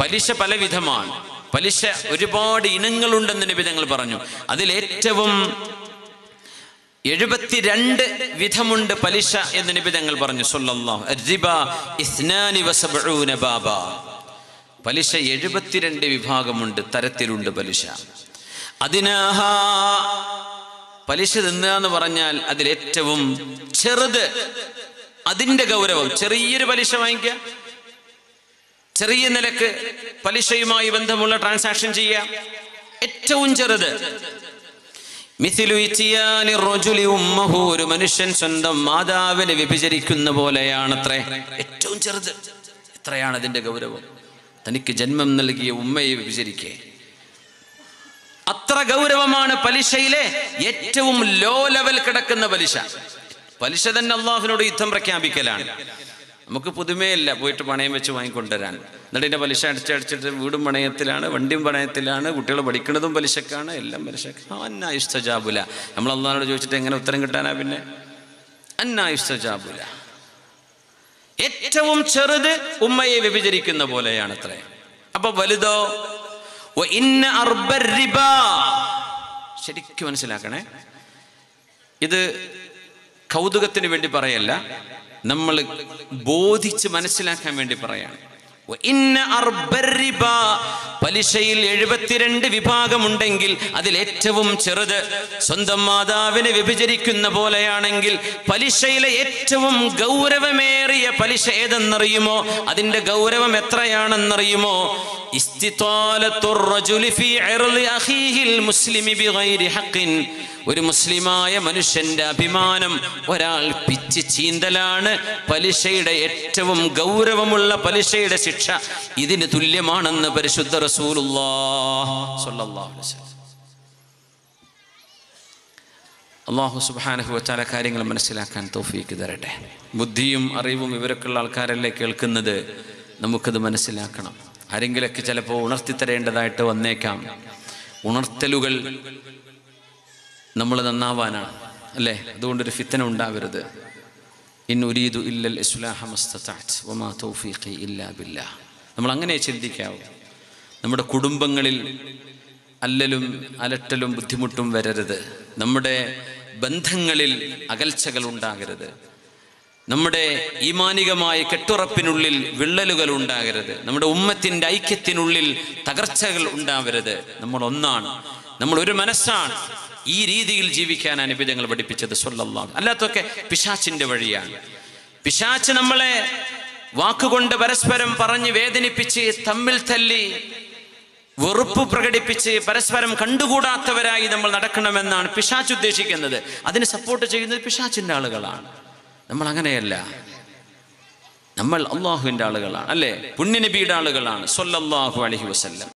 പലിശ പലവിധമാണ് പലിശ ഒരുപാട് ഇനങ്ങളുണ്ടെന്ന് നബി തങ്ങൾ പറഞ്ഞു അതിലേറ്റവും എഴുപത്തിരണ്ട് വിധമുണ്ട് പലിശ എന്ന് നബി തങ്ങൾ പറഞ്ഞു സല്ലല്ലാഹു അർരിബ ഇസ്നാനി വസബഊന ബാബ പലിശ എഴുപത്തിരണ്ട് വിഭാഗമുണ്ട് തരത്തിലുണ്ട് പലിശ അതിനാഹ പലിശ തിന്നുക എന്ന് പറഞ്ഞാൽ അതിലേറ്റവും ചെറുത് അതിന്റെ ഗൗരവം ചെറിയൊരു പലിശ വാങ്ങിക്കുക ചെറിയ നിലക്ക് പലിശയുമായി ബന്ധമുള്ള ട്രാൻസാക്ഷൻ ചെയ്യുക ഏറ്റവും ചെറുത് മിഥിലു ഇത്തിയാനി റജുലി ഉമ്മഹു ഒരു മനുഷ്യൻ സ്വന്തം മാതാവിനെ വ്യഭിചരിക്കുന്ന പോലെയാണത്രേ ഏറ്റവും ചെറുത് എത്രയാണ് അതിന്റെ ഗൗരവം തനിക്ക് ജന്മം നൽകിയ ഉമ്മയെ വ്യഭിചരിക്കേ അത്ര ഗൗരവമാണ് പലിശയിലെ ഏറ്റവും ലോ ലെവൽ കിടക്കുന്ന പലിശ പലിശ തന്നെ അള്ളാഹുവിനോട് യുദ്ധം പ്രഖ്യാപിക്കലാണ് നമുക്ക് പുതുമയില്ല പോയിട്ട് പണയം വെച്ച് വാങ്ങിക്കൊണ്ടുവരാൻ എന്നിട്ട് ഇതിന്റെ പലിശ അടിച്ചടിച്ചിട്ട് വീടും പണയത്തിലാണ് വണ്ടിയും പണയത്തിലാണ് കുട്ടികൾ പഠിക്കുന്നതും പലിശക്കാണ് എല്ലാം പലിശ അന്നായുസ്തജാബുല നമ്മൾ അള്ളാഹിനോട് ചോദിച്ചിട്ട് എങ്ങനെ ഉത്തരം കിട്ടാനാ പിന്നെ അന്നായുസ്തജാബുല ഏറ്റവും ചെറുത് ഉമ്മയെ വ്യഭിചരിക്കുന്ന പോലെയാണ് അത്രേ അപ്പൊ വലുതോ വ ഇന്ന അർബർ റിബ. ശരിക്കും മനസ്സിലാക്കണേ ഇത് കൗതുകത്തിന് വേണ്ടി പറയല്ല നമ്മൾ ബോധിച്ച് മനസ്സിലാക്കാൻ വേണ്ടി പറയാണ് വ ഇന്ന അർബർ റിബ. പലിശയിൽ എഴുപത്തിരണ്ട് വിഭാഗമുണ്ടെങ്കിൽ അതിൽ ഏറ്റവും ചെറുത് സ്വന്തം മാതാവിനെ വ്യഭിചരിക്കുന്ന പോലെയാണെങ്കിൽ പലിശയിലെ ഏറ്റവും ഗൗരവമേറിയ പലിശ ഏതെന്നറിയുമോ അതിന്റെ ഗൗരവം എത്രയാണെന്നറിയുമോ ഇസ്തിത്വാലത്തുർ റജുലി ഫീ ഇർളി അഖീഹിൽ മുസ്ലിമി ബിഗൈരി ഹഖിൻ ഒരു മുസ്ലിമായ മനുഷ്യന്റെ അഭിമാനം ഒരാൾ പിച്ച് ചീന്തലാണ് പലിശയുടെ ഏറ്റവും ഗൗരവമുള്ള പലിശയുടെ ശിക്ഷ ഇതിന് തുല്യമാണെന്ന് പരിശുദ്ധ റസൂലുള്ളാഹ് സ്വല്ലല്ലാഹു അലൈഹി വസല്ലം അള്ളാഹു സുബ്ഹാനഹു വതആല കാര്യങ്ങൾ മനസ്സിലാക്കാൻ തൗഫീക്ക് തരട്ടെ ബുദ്ധിയും അറിവും ഇവരൊക്കെയുള്ള ആൾക്കാരല്ലേ കേൾക്കുന്നത് നമുക്കത് മനസ്സിലാക്കണം ആരെങ്കിലൊക്കെ ചിലപ്പോൾ ഉണർത്തിത്തരേണ്ടതായിട്ട് വന്നേക്കാം ഉണർത്തലുകൾ നമ്മൾ നന്നാവാനാണ് അല്ലേ അതുകൊണ്ടൊരു ഫിത്തന ഉണ്ടാവരുത് ഇൻ ഉരീദു ഇല്ലൽ ഇസ്ലാഹ മസ്തതഅത് വമാ തൗഫീഖി ഇല്ലാ ബില്ലാഹ് നമ്മൾ അങ്ങനെ ചിന്തിക്കാവൂ നമ്മുടെ കുടുംബങ്ങളിൽ അല്ലലും അലട്ടലും ബുദ്ധിമുട്ടും വരരുത് നമ്മുടെ ബന്ധങ്ങളിൽ അകൽച്ചകൾ ഉണ്ടാകരുത് നമ്മുടെ ഈമാനികമായ കെട്ടുറപ്പിനുള്ളിൽ വിള്ളലുകൾ ഉണ്ടാകരുത് നമ്മുടെ ഉമ്മത്തിന്റെ ഐക്യത്തിനുള്ളിൽ തകർച്ചകൾ ഉണ്ടാവരുത് നമ്മൾ ഒന്നാണ് നമ്മൾ ഒരു മനസ്സാണ് ഈ രീതിയിൽ ജീവിക്കാൻ അനുഭവങ്ങൾ പഠിപ്പിച്ചത് സ്വല്ലല്ലാഹു അല്ലാത്തൊക്കെ പിശാച്ചിന്റെ വഴിയാണ് പിശാച്ച് നമ്മളെ വാക്കുകൊണ്ട് പരസ്പരം പറഞ്ഞ് വേദനിപ്പിച്ച് തമ്മിൽ തല്ലി വെറുപ്പ് പ്രകടിപ്പിച്ച് പരസ്പരം കണ്ടുകൂടാത്തവരായി നമ്മൾ നടക്കണമെന്നാണ് പിശാച്ച് ഉദ്ദേശിക്കുന്നത് അതിന് സപ്പോർട്ട് ചെയ്യുന്നത് പിശാച്ചിന്റെ ആളുകളാണ് നമ്മൾ അങ്ങനെയല്ല നമ്മൾ അള്ളാഹുവിന്റെ ആളുകളാണ് അല്ലേ പുണ്യനബിയുടെ ആളുകളാണ് സൊല്ലാഹു അലഹി വസല്ലം